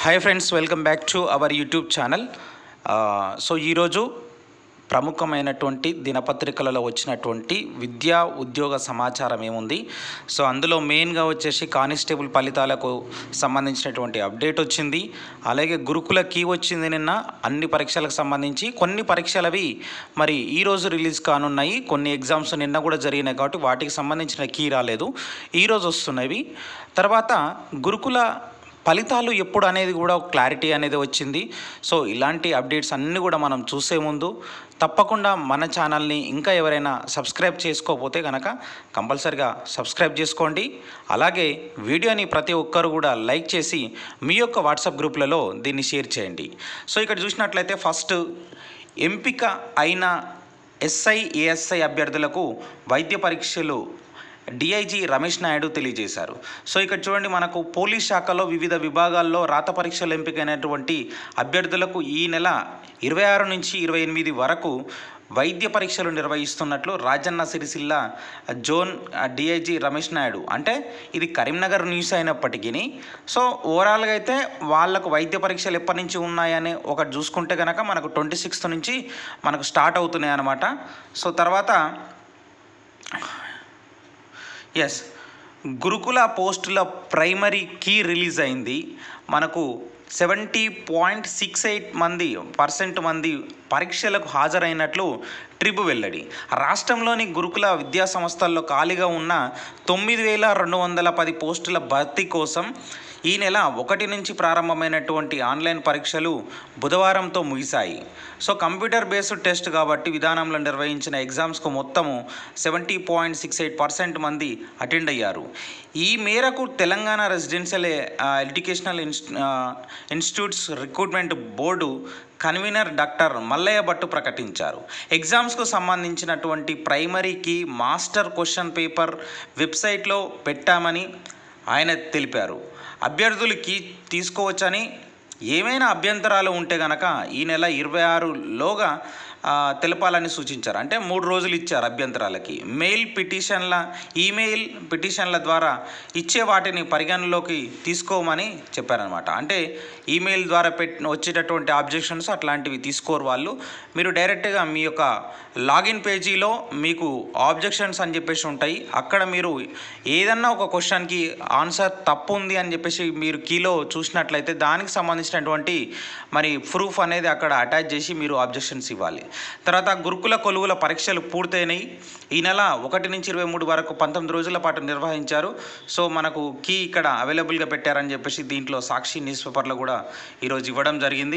hi friends welcome back to our YouTube channel so ఈరోజు ప్రముఖమైనటువంటి దినపత్రికలలో వచ్చినటువంటి విద్యా ఉద్యోగ సమాచారం ఏముంది సో అందులో మెయిన్గా వచ్చేసి కానిస్టేబుల్ ఫలితాలకు సంబంధించినటువంటి అప్డేట్ వచ్చింది అలాగే గురుకుల కీ వచ్చింది నిన్న అన్ని పరీక్షలకు సంబంధించి కొన్ని పరీక్షలవి మరి ఈరోజు రిలీజ్ కానున్నాయి కొన్ని ఎగ్జామ్స్ నిన్న కూడా జరిగినాయి కాబట్టి వాటికి సంబంధించిన కీ రాలేదు ఈరోజు వస్తున్నవి తర్వాత గురుకుల ఫలితాలు ఎప్పుడు అనేది కూడా ఒక క్లారిటీ అనేది వచ్చింది సో ఇలాంటి అప్డేట్స్ అన్నీ కూడా మనం చూసే ముందు తప్పకుండా మన ఛానల్ని ఇంకా ఎవరైనా సబ్స్క్రైబ్ చేసుకోకపోతే కనుక కంపల్సరిగా సబ్స్క్రైబ్ చేసుకోండి అలాగే వీడియోని ప్రతి ఒక్కరు కూడా లైక్ చేసి మీ యొక్క వాట్సాప్ గ్రూప్లలో దీన్ని షేర్ చేయండి సో ఇక్కడ చూసినట్లయితే ఫస్ట్ ఎంపిక అయిన ఎస్ఐ ఏఎస్ఐ అభ్యర్థులకు వైద్య పరీక్షలు డిఐజీ రమేష్ నాయుడు తెలియజేశారు సో ఇక్కడ చూడండి మనకు పోలీస్ శాఖలో వివిధ విభాగాల్లో రాత పరీక్షలు ఎంపికైనటువంటి అభ్యర్థులకు ఈ నెల ఇరవై ఆరు నుంచి ఇరవై ఎనిమిది వరకు వైద్య పరీక్షలు నిర్వహిస్తున్నట్లు రాజన్న సిరిసిల్ల జోన్ డిఐజీ రమేష్ నాయుడు అంటే ఇది కరీంనగర్ న్యూస్ అయినప్పటికీ సో ఓవరాల్గా అయితే వాళ్ళకు వైద్య పరీక్షలు ఎప్పటి నుంచి ఉన్నాయని ఒకటి చూసుకుంటే కనుక మనకు ట్వంటీ సిక్స్త్ నుంచి మనకు స్టార్ట్ అవుతున్నాయి అన్నమాట సో తర్వాత ఎస్ గురుకుల పోస్టుల ప్రైమరీ కీ రిలీజ్ అయింది మనకు సెవెంటీ పాయింట్ సిక్స్ ఎయిట్ మంది పర్సెంట్ మంది పరీక్షలకు హాజరైనట్లు ట్రిబు వెల్లడి రాష్ట్రంలోని గురుకుల విద్యా సంస్థల్లో ఖాళీగా ఉన్న తొమ్మిది వేల రెండు వందల పది పోస్టుల భర్తీ కోసం ఈ నెల ఒకటి నుంచి ప్రారంభమైనటువంటి ఆన్లైన్ పరీక్షలు బుధవారంతో ముగిశాయి సో కంప్యూటర్ బేస్డ్ టెస్ట్ కాబట్టి విధానంలో నిర్వహించిన ఎగ్జామ్స్కు మొత్తము seventy point six eight percent మంది అటెండ్ అయ్యారు ఈ మేరకు Telangana residential educational institutes recruitment board convener doctor Mallaiah Bhattu ప్రకటించారు ఎగ్జామ్స్కు సంబంధించినటువంటి ప్రైమరీకి మాస్టర్ క్వశ్చన్ పేపర్ వెబ్సైట్లో పెట్టామని ఆయన తెలిపారు అభ్యర్థులకి తీసుకోవచ్చని ఏమైనా అభ్యంతరాలు ఉంటే గనక ఈ నెల ఇరవై ఆరులోగా తెలపాలని సూచించారు అంటే మూడు రోజులు ఇచ్చారు అభ్యంతరాలకి మెయిల్ పిటిషన్ల ఈమెయిల్ పిటిషన్ల ద్వారా ఇచ్చే వాటిని పరిగణలోకి తీసుకోమని చెప్పారనమాట అంటే ఈమెయిల్ ద్వారా పెట్ వచ్చేటటువంటి ఆబ్జెక్షన్స్ అట్లాంటివి తీసుకోరు వాళ్ళు మీరు డైరెక్ట్గా మీ యొక్క లాగిన్ పేజీలో మీకు ఆబ్జెక్షన్స్ అని చెప్పేసి ఉంటాయి అక్కడ మీరు ఏదన్నా ఒక క్వశ్చన్కి ఆన్సర్ తప్పు ఉంది అని చెప్పేసి మీరు కీలో చూసినట్లయితే దానికి సంబంధించినటువంటి మరి ప్రూఫ్ అనేది అక్కడ అటాచ్ చేసి మీరు ఆబ్జెక్షన్స్ ఇవ్వాలి తర్వాత గురుకుల కొలువుల పరీక్షలు పూర్తయినాయి ఈ నెల ఒకటి నుంచి ఇరవై మూడు వరకు పంతొమ్మిది రోజుల పాటు నిర్వహించారు సో మనకు కీ ఇక్కడ అవైలబుల్గా పెట్టారని చెప్పేసి దీంట్లో సాక్షి న్యూస్ పేపర్లో కూడా ఈరోజు ఇవ్వడం జరిగింది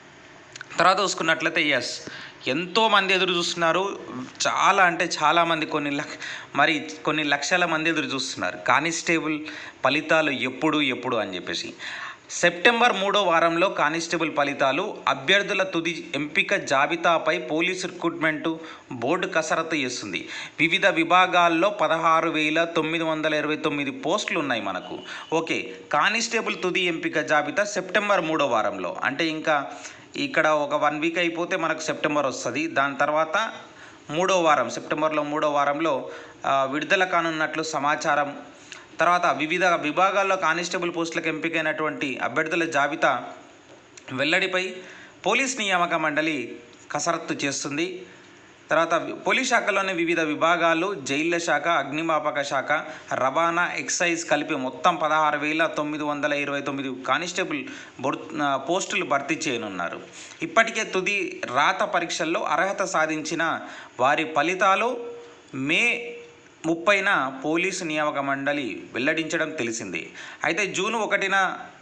తర్వాత చూసుకున్నట్లయితే ఎస్ ఎంతోమంది ఎదురు చూస్తున్నారు చాలా అంటే చాలామంది కొన్ని లక్ష మరి కొన్ని లక్షల మంది ఎదురు చూస్తున్నారు కానిస్టేబుల్ ఫలితాలు ఎప్పుడు ఎప్పుడు అని చెప్పేసి సెప్టెంబర్ మూడో వారంలో కానిస్టేబుల్ ఫలితాలు అభ్యర్థుల తుది ఎంపిక జాబితాపై పోలీస్ రిక్రూట్మెంట్ బోర్డు కసరత్తు చేస్తుంది వివిధ విభాగాల్లో పదహారు వేల తొమ్మిది వందల ఇరవై తొమ్మిది పోస్టులు ఉన్నాయి మనకు ఓకే కానిస్టేబుల్ తుది ఎంపిక జాబితా సెప్టెంబర్ మూడో వారంలో అంటే ఇంకా ఇక్కడ ఒక వన్ వీక్ అయిపోతే మనకు సెప్టెంబర్ వస్తుంది దాని తర్వాత మూడో వారం సెప్టెంబర్లో మూడో వారంలో విడుదల కానున్నట్లు సమాచారం తర్వాత వివిధ విభాగాల్లో కానిస్టేబుల్ పోస్టులకు ఎంపికైనటువంటి అభ్యర్థుల జాబితా వెల్లడిపై పోలీస్ నియామక మండలి కసరత్తు చేస్తుంది తర్వాత పోలీస్ శాఖలోని వివిధ విభాగాలు జైళ్ల శాఖ అగ్నిమాపక శాఖ రవాణా ఎక్సైజ్ కలిపి మొత్తం పదహారు వేల తొమ్మిది వందల ఇరవై తొమ్మిది కానిస్టేబుల్ బొర్ పోస్టులు భర్తీ చేయనున్నారు ఇప్పటికే తుది రాత పరీక్షల్లో అర్హత సాధించిన వారి ఫలితాలు మే ముప్పైన పోలీసు నియామక మండలి వెల్లడించడం తెలిసింది అయితే జూన్ ఒకటిన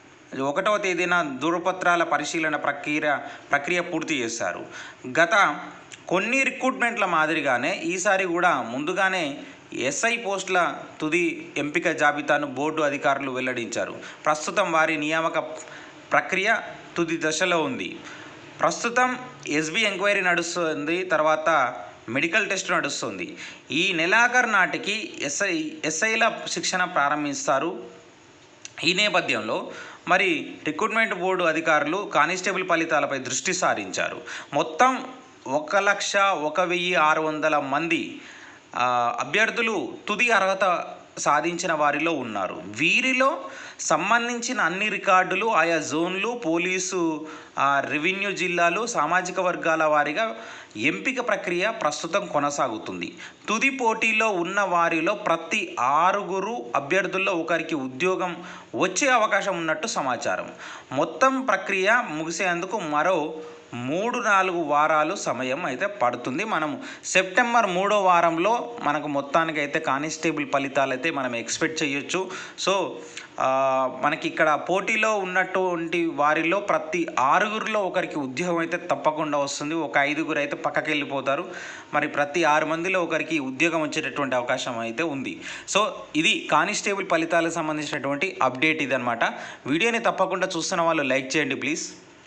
ఒకటవ తేదీన ధృవపత్రాల పరిశీలన ప్రక్రియ ప్రక్రియ పూర్తి చేశారు గత కొన్ని రిక్రూట్మెంట్ల మాదిరిగానే ఈసారి కూడా ముందుగానే ఎస్ఐ పోస్టుల తుది ఎంపిక జాబితాను బోర్డు అధికారులు వెల్లడించారు ప్రస్తుతం వారి నియామక ప్రక్రియ తుది దశలో ఉంది ప్రస్తుతం ఎస్బీ ఎంక్వైరీ నడుస్తుంది తర్వాత మెడికల్ టెస్ట్ నడుస్తుంది ఈ నెలాఖరు నాటికి ఎస్ఐ ఎస్ఐల శిక్షణ ప్రారంభిస్తారు ఈ నేపథ్యంలో మరి రిక్రూట్మెంట్ బోర్డు అధికారులు కానిస్టేబుల్ ఫలితాలపై దృష్టి సారించారు మొత్తం ఒక లక్ష ఒక వెయ్యి ఆరు వందల మంది ఆ, అభ్యర్థులు తుది అర్హత సాధించిన వారిలో ఉన్నారు వీరిలో సంబంధించిన అన్ని రికార్డులు ఆయా జోన్లు పోలీసు ఆ, రెవెన్యూ జిల్లాలు సామాజిక వర్గాల వారిగా ఎంపిక ప్రక్రియ ప్రస్తుతం కొనసాగుతుంది తుది పోటీలో ఉన్న వారిలో ప్రతి ఆరుగురు అభ్యర్థుల్లో ఒకరికి ఉద్యోగం వచ్చే అవకాశం ఉన్నట్టు సమాచారం మొత్తం ప్రక్రియ ముగిసేందుకు మరో మూడు నాలుగు వారాలు సమయం అయితే పడుతుంది మనం సెప్టెంబర్ మూడో వారంలో మనకు మొత్తానికి అయితే కానిస్టేబుల్ ఫలితాలు అయితే మనం ఎక్స్పెక్ట్ చేయొచ్చు సో ఆ, మనకి ఇక్కడ పోటీలో ఉన్నటువంటి వారిలో ప్రతి ఆరుగురిలో ఒకరికి ఉద్యోగం అయితే తప్పకుండా వస్తుంది ఒక ఐదుగురు అయితే పక్కకి వెళ్ళిపోతారు మరి ప్రతి ఆరు మందిలో ఒకరికి ఉద్యోగం వచ్చేటటువంటి అవకాశం అయితే ఉంది సో ఇది కానిస్టేబుల్ ఫలితాలకు సంబంధించినటువంటి అప్డేట్ ఇదనమాట వీడియోని తప్పకుండా చూస్తున్న వాళ్ళు లైక్ చేయండి ప్లీజ్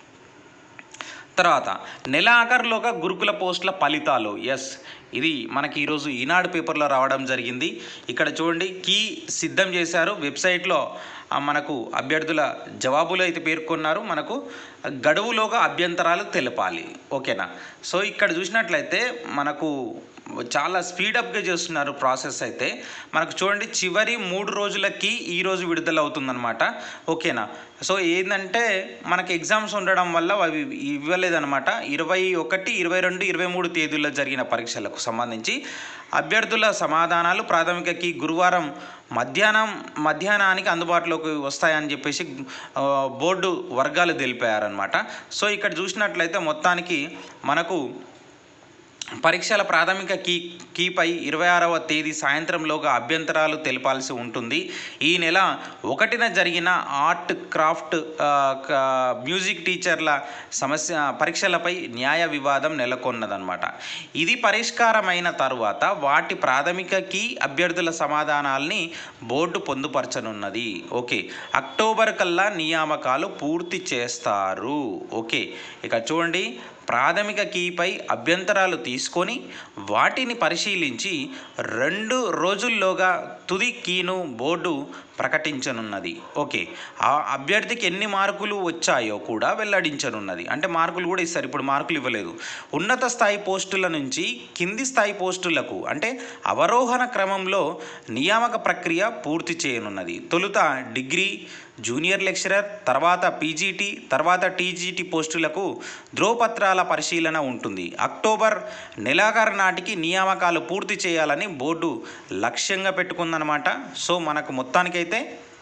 తర్వాత నెల ఆఖరులోగా గురుకుల పోస్టుల ఫలితాలు ఎస్ ఇది మనకి ఈరోజు ఈనాడు పేపర్లో రావడం జరిగింది ఇక్కడ చూడండి కీ సిద్ధం చేశారు వెబ్సైట్లో ఆ, మనకు అభ్యర్థుల జవాబులు అయితే పేర్కొన్నారు మనకు గడువులోగా అభ్యంతరాలు తెలపాలి ఓకేనా సో ఇక్కడ చూసినట్లయితే మనకు చాలా స్పీడప్గా చేస్తున్నారు ప్రాసెస్ అయితే మనకు చూడండి చివరి మూడు రోజులకి ఈ రోజు విడుదల అవుతుందన్నమాట ఓకేనా సో ఏంటంటే మనకి ఎగ్జామ్స్ ఉండడం వల్ల అవి ఇవ్వలేదన్నమాట ఇరవై ఒకటి ఇరవై రెండు ఇరవై మూడు తేదీల్లో జరిగిన పరీక్షలకు సంబంధించి అభ్యర్థుల సమాధానాలు ప్రాథమికకి గురువారం మధ్యాహ్నం మధ్యాహ్నానికి అందుబాటులోకి వస్తాయని చెప్పేసి ఆ, బోర్డు వర్గాలు తెలిపారనమాట సో ఇక్కడ చూసినట్లయితే మొత్తానికి మనకు పరీక్షల ప్రాథమిక కీ కీపై ఇరవై ఆరవ తేదీ సాయంత్రంలోగా అభ్యంతరాలు తెలపాల్సి ఉంటుంది ఈ నెల ఒకటిన జరిగిన ఆర్ట్ క్రాఫ్ట్ ఆ, క- మ్యూజిక్ టీచర్ల సమస్య పరీక్షలపై న్యాయ వివాదం నెలకొన్నదన్నమాట ఇది పరిష్కారమైన తరువాత వాటి ప్రాథమిక కీ అభ్యర్థుల సమాధానాల్ని బోర్డు పొందుపరచనున్నది ఓకే అక్టోబర్ కల్లా నియామకాలు పూర్తి చేస్తారు ఓకే ఇక చూడండి ప్రాథమిక కీపై అభ్యంతరాలు తీసుకొని వాటిని పరిశీలించి రెండు రోజుల్లోగా తుది కీను బోర్డు ప్రకటించనున్నది ఓకే ఆ అభ్యర్థికి ఎన్ని మార్కులు వచ్చాయో కూడా వెల్లడించనున్నది అంటే మార్కులు కూడా ఇస్తారు ఇప్పుడు మార్కులు ఇవ్వలేదు ఉన్నత స్థాయి పోస్టుల నుంచి కింది స్థాయి పోస్టులకు అంటే అవరోహణ క్రమంలో నియామక ప్రక్రియ పూర్తి చేయనున్నది తొలుత డిగ్రీ జూనియర్ లెక్చరర్ తర్వాత పీజీటీ తర్వాత టీజీటీ పోస్టులకు ధ్రువపత్రాల పరిశీలన ఉంటుంది అక్టోబర్ నెలాఖరు నాటికి నియామకాలు పూర్తి చేయాలని బోర్డు లక్ష్యంగా పెట్టుకుందనమాట సో మనకు మొత్తానికైతే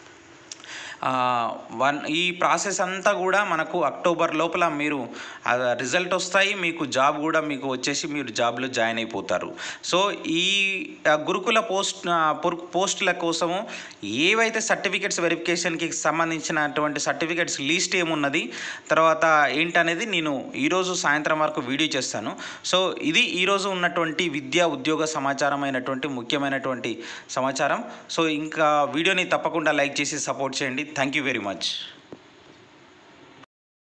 ఆ, వన్ ఈ ప్రాసెస్ అంతా కూడా మనకు అక్టోబర్ లోపల మీరు ఆ రిజల్ట్ వస్తాయి మీకు జాబ్ కూడా మీకు వచ్చేసి మీరు జాబ్లో జాయిన్ అయిపోతారు సో ఈ ఆ, గురుకుల పోస్ట్ ఆ, పురు- పోస్టుల కోసము ఏవైతే సర్టిఫికెట్స్ వెరిఫికేషన్కి సంబంధించినటువంటి సర్టిఫికెట్స్ లిస్ట్ ఏమున్నది తర్వాత ఏంటనేది నేను ఈరోజు సాయంత్రం వరకు వీడియో చేస్తాను సో ఇది ఈరోజు ఉన్నటువంటి విద్యా ఉద్యోగ సమాచారమైనటువంటి ముఖ్యమైనటువంటి సమాచారం సో ఇంకా వీడియోని తప్పకుండా లైక్ చేసి సపోర్ట్ చేయండి థ్యాంక్ యూ వెరీ మచ్